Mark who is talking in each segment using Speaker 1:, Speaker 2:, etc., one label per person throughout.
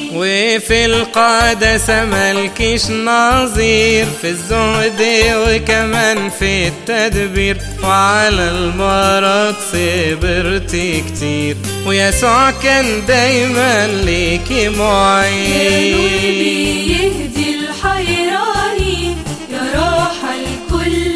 Speaker 1: وفي القادة ملكش نظير في الزهد وكمان في التدبير وعلى المرض صبرت كتير ويسوع كان دايما ليكي
Speaker 2: يا نور
Speaker 1: معين
Speaker 2: بيهدي الحيراني يا راحة لكل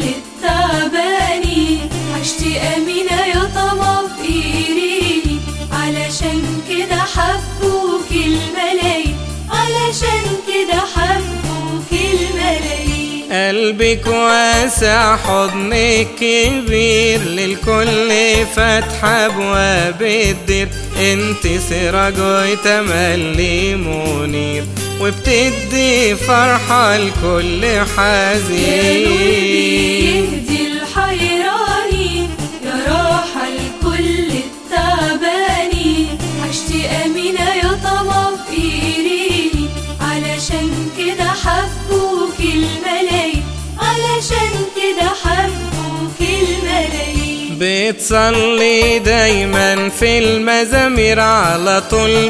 Speaker 2: التعباني عشتي أمينة يا طمع في إيريني علشان كده حبوك الملايين علشان كده حبوك الملايين
Speaker 1: قلبك واسع حضنك كبير للكل فاتحة ابواب الدير انت سراج وتملي منير وبتدي فرحة لكل
Speaker 2: يا نور
Speaker 1: حزين
Speaker 2: بيهدي الحيراني يا راحة لكل التعباني عشتي أمينة يا طمع في إيريني علشان كده حبوك الملايين علشان كده حبوك الملايين
Speaker 1: بتصلي دايما في المزامير على طول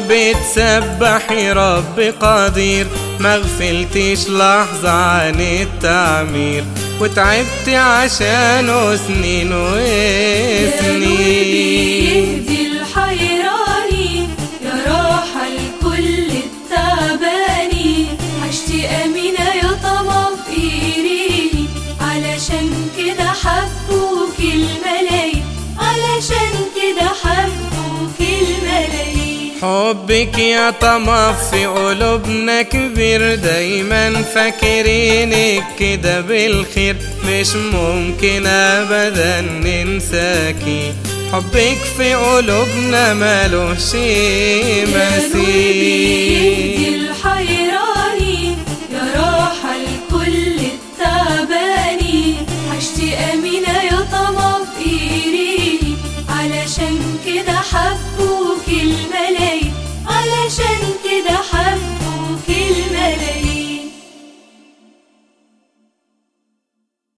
Speaker 1: بتسبحي رب قدير ما غفلتيش لحظة عن التعمير وتعبتي عشانه سنين
Speaker 2: يا نور
Speaker 1: وسنين
Speaker 2: بيهدي الحيراني يا راحة لكل التعباني عشتي أمينة يا طمع في إيريني علشان كده حبوك الملايين علشان كده حبوك الملايين
Speaker 1: حبك يا طمع في قلوبنا كبير دايما فاكرينك كده بالخير مش ممكن ابدا ننساكي حبك في قلوبنا ملوش
Speaker 2: يا نور
Speaker 1: مثيل
Speaker 2: بيهدي الحيراني